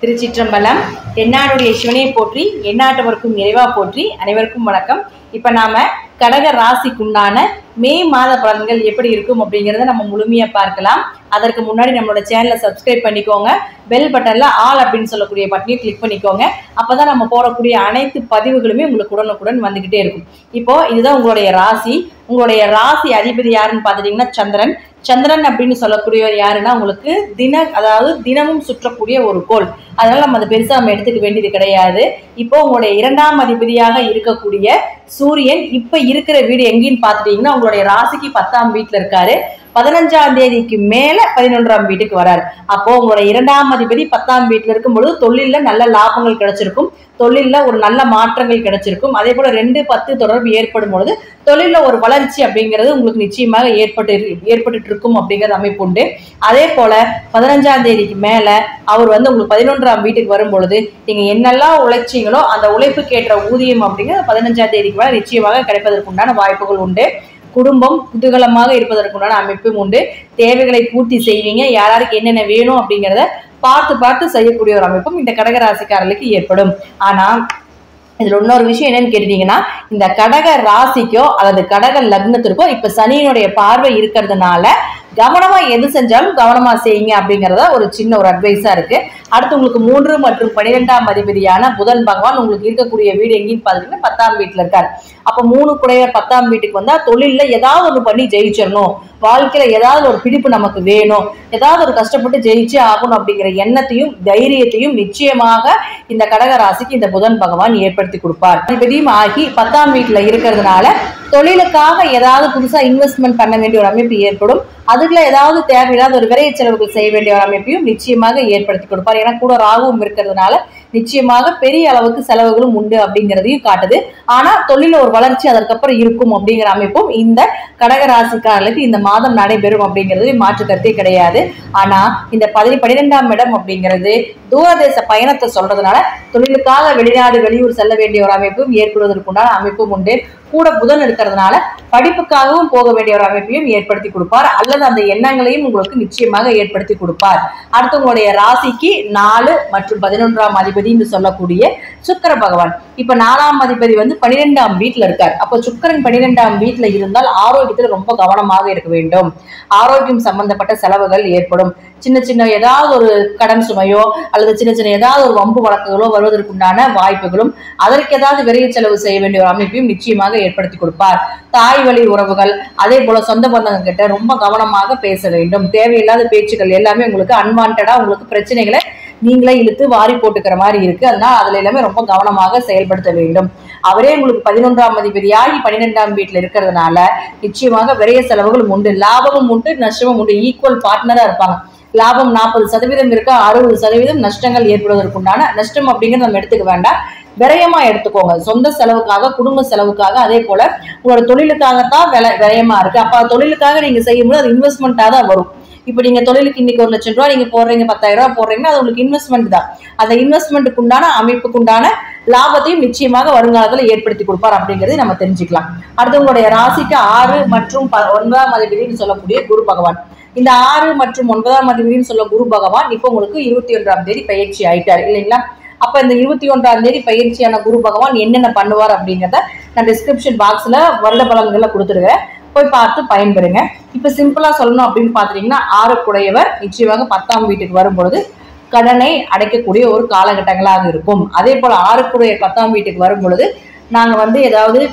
திருச்சிற்றம்பலம் தென்னாடுடைய சிவனை போற்றி எந்நாட்டவருக்கும் இறைவா போற்றி அனைவருக்கும் வணக்கம் இப்போ நாம கடக ராசிக்குண்டான மே மாத பலன்கள் எப்படி இருக்கும் அப்படிங்கிறத நம்ம முழுமையா பார்க்கலாம் அதற்கு முன்னாடி நம்மளோட சேனலை சப்ஸ்கிரைப் பண்ணிக்கோங்க பெல் பட்டன்ல ஆல் அப்படின்னு சொல்லக்கூடிய பட்டனையும் கிளிக் பண்ணிக்கோங்க அப்பதான் நம்ம போடக்கூடிய அனைத்து பதிவுகளுமே உங்களுக்கு உடனுக்குடன் வந்துகிட்டே இருக்கும் இப்போ இதுதான் உங்களுடைய ராசி உங்களுடைய ராசி அதிபதி யாருன்னு பார்த்துட்டீங்கன்னா சந்திரன் சந்திரன் அப்படின்னு சொல்லக்கூடியவர் யாருன்னா உங்களுக்கு தின அதாவது தினமும் சுற்றக்கூடிய ஒரு கோள் அதனால நம்ம அதை பெருசாக நம்ம எடுத்துக்க வேண்டியது கிடையாது இப்போ உங்களுடைய இரண்டாம் அதிபதியாக இருக்கக்கூடிய சூரியன் இப்போ இருக்கிற வீடு எங்கேன்னு பார்த்துட்டீங்கன்னா உங்களுடைய ராசிக்கு பத்தாம் வீட்டில் இருக்காரு பதினஞ்சாம் தேதிக்கு மேல பதினொன்றாம் வீட்டுக்கு வராரு அப்போ உங்களுடைய இரண்டாம் அதிபதி பத்தாம் வீட்டில் இருக்கும் பொழுது தொழில்ல நல்ல லாபங்கள் கிடைச்சிருக்கும் தொழில்ல ஒரு நல்ல மாற்றங்கள் கிடைச்சிருக்கும் அதே போல ரெண்டு பத்து தொடர்பு ஏற்படும் பொழுது தொழில்ல ஒரு வளர்ச்சி அப்படிங்கிறது உங்களுக்கு நிச்சயமாக ஏற்பட்டு ஏற்பட்டு இருக்கும் அப்படிங்கிற அமைப்பு உண்டு அதே போல பதினஞ்சாம் தேதிக்கு மேல அவர் வந்து உங்களுக்கு பதினொன்றாம் வீட்டுக்கு வரும் பொழுது நீங்க என்னெல்லாம் உழைச்சீங்களோ அந்த உழைப்புக்கு ஏற்ற ஊதியம் அப்படிங்கிறது பதினஞ்சாம் தேதிக்கு மேல நிச்சயமாக கிடைப்பதற்கு உண்டான வாய்ப்புகள் உண்டு குடும்பம் குதூகலமாக இருப்பதற்குண்டான அமைப்பும் உண்டு தேவைகளை பூர்த்தி செய்வீங்க யாராருக்கு என்னென்ன வேணும் அப்படிங்கிறத பார்த்து பார்த்து செய்யக்கூடிய ஒரு அமைப்பும் இந்த கடகராசிக்காரர்களுக்கு ஏற்படும் ஆனா இதுல இன்னொரு விஷயம் என்னன்னு கேட்டீங்கன்னா இந்த கடக ராசிக்கோ அல்லது கடக லக்னத்திற்கோ இப்ப சனியினுடைய பார்வை இருக்கிறதுனால கவனமா எது செஞ்சாலும் கவனமா செய்யுங்க அப்படிங்கறத ஒரு சின்ன ஒரு அட்வைஸா இருக்கு அடுத்து உங்களுக்கு மூன்று மற்றும் பனிரெண்டாம் அதிபதியான புதன் பகவான் உங்களுக்கு இருக்கக்கூடிய வீடு எங்கேன்னு பாத்தீங்கன்னா பத்தாம் வீட்டுல இருக்காரு அப்ப மூணு குடையர் பத்தாம் வீட்டுக்கு வந்தா தொழில்ல ஏதாவது ஒண்ணு பண்ணி ஜெயிச்சிடணும் வாழ்க்கையில ஏதாவது ஒரு பிடிப்பு நமக்கு வேணும் ஏதாவது ஒரு கஷ்டப்பட்டு ஜெயிச்சே ஆகணும் அப்படிங்கிற எண்ணத்தையும் தைரியத்தையும் நிச்சயமாக இந்த கடக ராசிக்கு இந்த புதன் பகவான் ஏற்படுத்தி கொடுப்பார் அதிபதியும் ஆகி பத்தாம் வீட்டுல இருக்கிறதுனால தொழிலுக்காக ஏதாவது புதுசா இன்வெஸ்ட்மெண்ட் பண்ண வேண்டிய ஒரு அமைப்பு ஏற்படும் அதுக்குள்ள ஏதாவது தேவையில்லாத ஒரு விரைய செலவுகள் செய்ய வேண்டிய ஒரு அமைப்பையும் நிச்சயமாக ஏற்படுத்தி கொடுப்பார் ஏன்னா கூட ராகுவும் இருக்கிறதுனால நிச்சயமாக பெரிய அளவுக்கு செலவுகளும் உண்டு அப்படிங்கிறதையும் காட்டுது ஆனா தொழில ஒரு வளர்ச்சி அதற்கப்புறம் இருக்கும் அப்படிங்கிற அமைப்பும் இந்த கடக ராசிக்காரர்களுக்கு இந்த மாதம் நடைபெறும் அப்படிங்கிறது மாற்று கருத்தே கிடையாது ஆனா இந்த பதி பனிரெண்டாம் இடம் அப்படிங்கிறது தூரதேச பயணத்தை சொல்றதுனால தொழிலுக்காக வெளிநாடு வெளியூர் செல்ல வேண்டிய ஒரு அமைப்பும் ஏற்படுவதற்குண்டான அமைப்பும் உண்டு கூட புதன் இருக்கிறதுனால படிப்புக்காகவும் போக வேண்டிய ஒரு அமைப்பையும் ஏற்படுத்தி கொடுப்பார் அல்லது அந்த எண்ணங்களையும் உங்களுக்கு நிச்சயமாக ஏற்படுத்தி கொடுப்பார் அடுத்து உங்களுடைய ராசிக்கு நாலு மற்றும் பதினொன்றாம் அதிபதினு சொல்லக்கூடிய சுக்கர பகவான் இப்ப நாலாம் அதிபதி வந்து பனிரெண்டாம் வீட்டுல இருக்கார் அப்போ சுக்கரன் பனிரெண்டாம் வீட்டுல இருந்தால் ஆரோக்கியத்துல ரொம்ப கவனமாக இருக்க வேண்டும் ஆரோக்கியம் சம்பந்தப்பட்ட செலவுகள் ஏற்படும் சின்ன சின்ன ஏதாவது ஒரு கடன் சுமையோ அல்லது சின்ன சின்ன ஏதாவது ஒரு வம்பு வழக்குகளோ வருவதற்குண்டான வாய்ப்புகளும் அதற்கு ஏதாவது விரைவு செலவு செய்ய வேண்டிய ஒரு அமைப்பையும் நிச்சயமாக ஏற்படுத்தி கொடுப்பார் தாய் வழி உறவுகள் அதே போல சொந்த பந்தங்க கிட்ட ரொம்ப கவனமாக பேச வேண்டும் தேவையில்லாத பேச்சுக்கள் எல்லாமே உங்களுக்கு அன்வான்டா உங்களுக்கு பிரச்சனைகளை நீங்களே இழுத்து வாரி போட்டுக்கிற மாதிரி இருக்கு அதனால அதுல எல்லாமே ரொம்ப கவனமாக செயல்படுத்த வேண்டும் அவரே உங்களுக்கு பதினொன்றாம் அதிபதியாகி பன்னிரெண்டாம் வீட்டுல இருக்கிறதுனால நிச்சயமாக விரைய செலவுகளும் உண்டு லாபமும் உண்டு நஷ்டமும் உண்டு ஈக்குவல் பார்ட்னரா இருப்பாங்க லாபம் நாற்பது சதவீதம் இருக்கா அறுபது சதவீதம் நஷ்டங்கள் ஏற்படுவதற்குண்டான நஷ்டம் அப்படிங்கிறது நம்ம எடுத்துக்க வேண்டாம் விரயமா எடுத்துக்கோங்க சொந்த செலவுக்காக குடும்ப செலவுக்காக அதே போல உங்களோட தொழிலுக்காகத்தான் வில விரயமா இருக்கு அப்ப தொழிலுக்காக நீங்க செய்யும்போது அது இன்வெஸ்ட்மெண்ட்டா தான் வரும் இப்போ நீங்க தொழிலுக்கு இன்னைக்கு ஒரு லட்சம் ரூபாய் நீங்க போடுறீங்க பத்தாயிரம் ரூபாய் போடுறீங்கன்னா அது உங்களுக்கு இன்வெஸ்ட்மெண்ட் தான் அந்த இன்வெஸ்ட்மெண்ட்டுக்கு உண்டான அமைப்புக்கு உண்டான லாபத்தையும் நிச்சயமாக வருங்காலத்தில் ஏற்படுத்தி கொடுப்பார் அப்படிங்கறதை நம்ம தெரிஞ்சுக்கலாம் அடுத்து உங்களுடைய ராசிக்கு ஆறு மற்றும் ப- ஒன்பதாம் அதிபதினு சொல்லக்கூடிய குரு பகவான் இந்த ஆறு மற்றும் ஒன்பதாம் அதிபதினு சொல்ல குரு பகவான் இப்போ உங்களுக்கு இருபத்தி ஒன்றாம் தேதி பயிற்சி ஆயிட்டார் இல்லைங்களா அப்ப இந்த இருபத்தி ஒன்றாம் தேதி பயிற்சியான குரு பகவான் என்னென்ன பண்ணுவார் அப்படிங்கிறத நான் டிஸ்கிரிப்ஷன் பாக்ஸ்ல வருட பலன்களை கொடுத்துருக்கேன் போய் பார்த்து பயன்பெறுங்க இப்ப சிம்பிளா சொல்லணும் அப்படின்னு பாத்தீங்கன்னா ஆறுக்குடையவர் நிச்சயமாக பத்தாம் வீட்டுக்கு வரும்பொழுது கடனை அடைக்கக்கூடிய ஒரு காலகட்டங்களாக இருக்கும் அதே போல ஆறுக்குடைய பத்தாம் வீட்டுக்கு வரும் பொழுது நாங்க வந்து ஏதாவது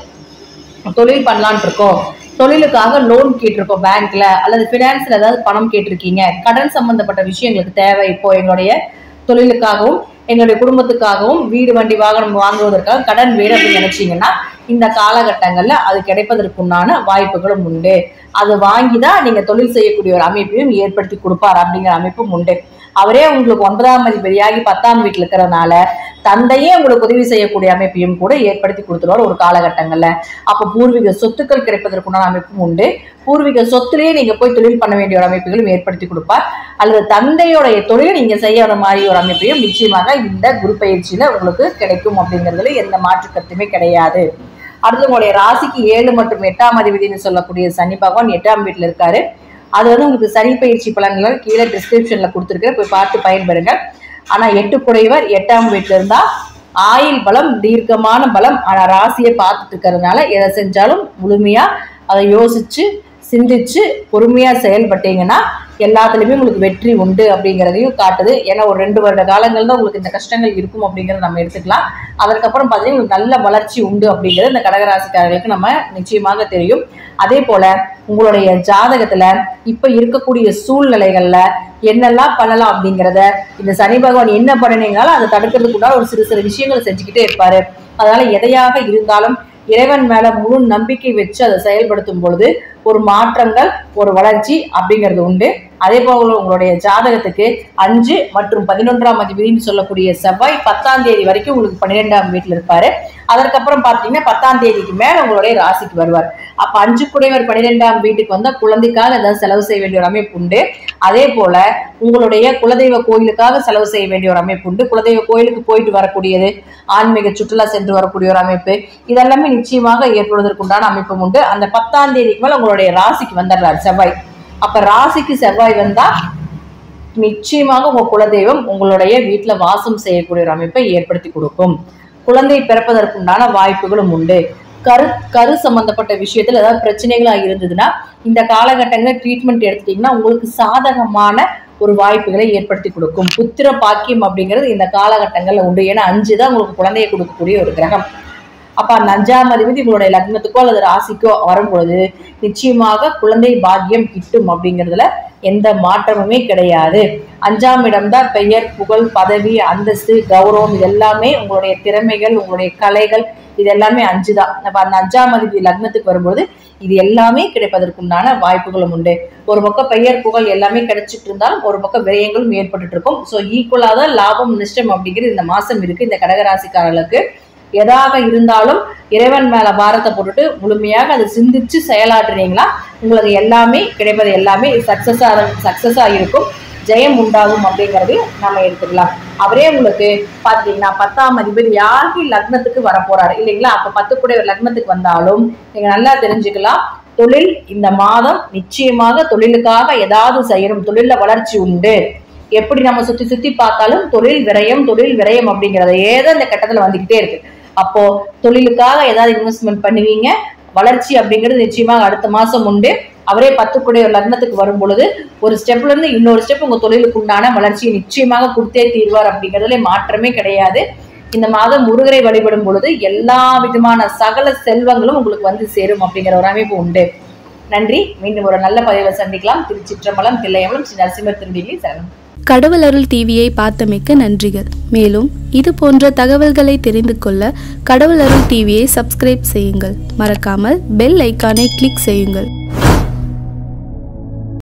தொழில் பண்ணலான் இருக்கோம் தொழிலுக்காக லோன் கேட்டிருக்கோம் பேங்க்ல அல்லது பினான்ஸ்ல ஏதாவது பணம் கேட்டிருக்கீங்க கடன் சம்பந்தப்பட்ட விஷயங்களுக்கு தேவை இப்போ எங்களுடைய தொழிலுக்காகவும் எங்களுடைய குடும்பத்துக்காகவும் வீடு வண்டி வாகனம் வாங்குவதற்காக கடன் வேணும் அப்படின்னு நினைச்சீங்கன்னா இந்த காலகட்டங்கள்ல அது கிடைப்பதற்குண்டான வாய்ப்புகளும் உண்டு அது வாங்கி தான் நீங்க தொழில் செய்யக்கூடிய ஒரு அமைப்பையும் ஏற்படுத்தி கொடுப்பார் அப்படிங்கிற அமைப்பும் உண்டு அவரே உங்களுக்கு ஒன்பதாம் அதிபதியாகி பத்தாம் வீட்டில் இருக்கிறதுனால தந்தையே உங்களுக்கு உதவி செய்யக்கூடிய அமைப்பையும் கூட ஏற்படுத்தி கொடுத்துருவார் ஒரு காலகட்டங்கள்ல அப்போ பூர்வீக சொத்துக்கள் கிடைப்பதற்குண்டான அமைப்பும் உண்டு பூர்வீக சொத்துலேயே நீங்க போய் தொழில் பண்ண வேண்டிய ஒரு அமைப்புகளும் ஏற்படுத்தி கொடுப்பார் அல்லது தந்தையோடைய தொழிலை நீங்க செய்யற மாதிரி ஒரு அமைப்பையும் நிச்சயமாக இந்த குரு பயிற்சியில உங்களுக்கு கிடைக்கும் அப்படிங்கிறதுல எந்த மாற்று கருத்துமே கிடையாது அடுத்து உங்களுடைய ராசிக்கு ஏழு மற்றும் எட்டாம் அதிபதினு சொல்லக்கூடிய சனி பகவான் எட்டாம் வீட்டில் இருக்காரு அது வந்து உங்களுக்கு சனி பயிற்சி பலன்கள் கீழே டிஸ்கிரிப்ஷன்ல கொடுத்துருக்கேன் போய் பார்த்து பயன்பெறுங்க ஆனா எட்டு குடைவர் எட்டாம் வீட்டுல இருந்தா ஆயுள் பலம் தீர்க்கமான பலம் ஆனா ராசியை பார்த்துட்டு இருக்கிறதுனால எதை செஞ்சாலும் முழுமையா அதை யோசிச்சு சிந்திச்சு பொறுமையா செயல்பட்டீங்கன்னா எல்லாத்துலயுமே உங்களுக்கு வெற்றி உண்டு அப்படிங்கிறதையும் காட்டுது ஏன்னா ஒரு ரெண்டு வருட காலங்கள் தான் உங்களுக்கு இந்த கஷ்டங்கள் இருக்கும் அப்படிங்கறத நம்ம எடுத்துக்கலாம் அதற்கப்புறம் பார்த்தீங்கன்னா உங்களுக்கு நல்ல வளர்ச்சி உண்டு அப்படிங்கிறது இந்த கடகராசிக்காரர்களுக்கு நம்ம நிச்சயமாக தெரியும் அதே போல உங்களுடைய ஜாதகத்துல இப்ப இருக்கக்கூடிய சூழ்நிலைகள்ல என்னெல்லாம் பண்ணலாம் அப்படிங்கிறத இந்த சனி பகவான் என்ன பண்ணினீங்கனாலும் அதை தடுக்கிறதுக்குள்ள ஒரு சிறு சிறு விஷயங்களை செஞ்சுக்கிட்டே இருப்பாரு அதனால எதையாக இருந்தாலும் இறைவன் மேல முழு நம்பிக்கை வச்சு அதை செயல்படுத்தும் பொழுது ஒரு மாற்றங்கள் ஒரு வளர்ச்சி அப்படிங்கிறது உண்டு அதே போல உங்களுடைய ஜாதகத்துக்கு அஞ்சு மற்றும் பதினொன்றாம் அதிபதினு சொல்லக்கூடிய செவ்வாய் பத்தாம் தேதி வரைக்கும் உங்களுக்கு பன்னிரெண்டாம் வீட்டில் இருப்பாரு அதற்கப்புறம் பார்த்தீங்கன்னா பத்தாம் தேதிக்கு மேல உங்களுடைய ராசிக்கு வருவார் அப்ப அஞ்சு குடைவர் பன்னிரெண்டாம் வீட்டுக்கு வந்தா குழந்தைக்காக ஏதாவது செலவு செய்ய வேண்டிய ஒரு அமைப்பு உண்டு அதே போல உங்களுடைய குலதெய்வ கோயிலுக்காக செலவு செய்ய வேண்டிய ஒரு அமைப்பு உண்டு குலதெய்வ கோயிலுக்கு போயிட்டு வரக்கூடியது ஆன்மீக சுற்றுலா சென்று வரக்கூடிய ஒரு அமைப்பு இதெல்லாமே நிச்சயமாக ஏற்படுவதற்குண்டான அமைப்பும் உண்டு அந்த பத்தாம் தேதிக்கு மேல உங்களுடைய ராசிக்கு வந்துடுறாரு செவ்வாய் அப்ப ராசிக்கு செவ்வாய் வந்தா நிச்சயமாக உங்க குலதெய்வம் உங்களுடைய வீட்டுல வாசம் செய்யக்கூடிய ஒரு அமைப்பை ஏற்படுத்தி கொடுக்கும் குழந்தை பிறப்பதற்குண்டான வாய்ப்புகளும் உண்டு கரு கரு சம்பந்தப்பட்ட விஷயத்துல ஏதாவது பிரச்சனைகளா இருந்ததுன்னா இந்த காலகட்டங்களில் ட்ரீட்மெண்ட் எடுத்துட்டீங்கன்னா உங்களுக்கு சாதகமான ஒரு வாய்ப்புகளை ஏற்படுத்தி கொடுக்கும் புத்திர பாக்கியம் அப்படிங்கிறது இந்த காலகட்டங்கள்ல உண்டு ஏன்னா அஞ்சு தான் உங்களுக்கு குழந்தையை கொடுக்கக்கூடிய ஒரு கிரகம் அப்ப அந்த அஞ்சாம் அதிபதி உங்களுடைய லக்னத்துக்கோ அல்லது ராசிக்கோ வரும்பொழுது நிச்சயமாக குழந்தை பாக்கியம் கிட்டும் அப்படிங்கிறதுல எந்த மாற்றமுமே கிடையாது அஞ்சாம் இடம்தான் பெயர் புகழ் பதவி அந்தஸ்து கௌரவம் இது எல்லாமே உங்களுடைய திறமைகள் உங்களுடைய கலைகள் இது எல்லாமே அஞ்சு தான் அப்ப அந்த அஞ்சாம் அதிபதி லக்னத்துக்கு வரும்போது இது எல்லாமே கிடைப்பதற்குண்டான வாய்ப்புகளும் உண்டு ஒரு பக்கம் பெயர் புகழ் எல்லாமே கிடைச்சிட்டு இருந்தாலும் ஒரு பக்கம் விரயங்களும் ஏற்பட்டுட்டு இருக்கும் ஸோ ஈக்குவலாக தான் லாபம் நஷ்டம் அப்படிங்கிறது இந்த மாசம் இருக்கு இந்த கடகராசிக்காரர்களுக்கு எதாக இருந்தாலும் இறைவன் மேல பாரத்தை போட்டுட்டு முழுமையாக அதை சிந்திச்சு செயலாற்றுனீங்களா உங்களுக்கு எல்லாமே கிடைப்பது எல்லாமே சக்சஸா சக்சஸா இருக்கும் ஜெயம் உண்டாகும் அப்படிங்கறது நம்ம எடுத்துக்கலாம் அவரே உங்களுக்கு பாத்தீங்கன்னா பத்தாம் அதிபதி யாருக்கு லக்னத்துக்கு வர போறாரு இல்லைங்களா அப்ப பத்து கூட ஒரு லக்னத்துக்கு வந்தாலும் நீங்க நல்லா தெரிஞ்சுக்கலாம் தொழில் இந்த மாதம் நிச்சயமாக தொழிலுக்காக ஏதாவது செய்யணும் தொழில்ல வளர்ச்சி உண்டு எப்படி நம்ம சுத்தி சுத்தி பார்த்தாலும் தொழில் விரயம் தொழில் விரயம் அப்படிங்கறத ஏதோ இந்த கட்டத்துல வந்துகிட்டே இருக்கு அப்போ தொழிலுக்காக ஏதாவது இன்வெஸ்ட்மெண்ட் பண்ணுவீங்க வளர்ச்சி அப்படிங்கிறது நிச்சயமாக அடுத்த மாசம் உண்டு அவரே பத்துக்குடைய ஒரு லக்னத்துக்கு வரும் பொழுது ஒரு ஸ்டெப்ல இருந்து இன்னொரு ஸ்டெப் உங்க தொழிலுக்கு உண்டான வளர்ச்சியை நிச்சயமாக கொடுத்தே தீர்வார் அப்படிங்கிறதுல மாற்றமே கிடையாது இந்த மாதம் முருகரை வழிபடும் பொழுது எல்லா விதமான சகல செல்வங்களும் உங்களுக்கு வந்து சேரும் அப்படிங்கிற ஒரு அமைப்பு உண்டு நன்றி மீண்டும் ஒரு நல்ல பதிவில் சந்திக்கலாம் திருச்சிற்றம்பலம் தில்லையம்பலம் ஸ்ரீ நரசிம்மர் திருடிலி சரணம் கடவுள் அருள் டிவியை பார்த்தமைக்க நன்றிகள் மேலும் இது போன்ற தகவல்களை தெரிந்து கொள்ள கடவுள் அருள் டிவியை சப்ஸ்கிரைப் செய்யுங்கள் மறக்காமல் பெல் ஐக்கானை கிளிக் செய்யுங்கள்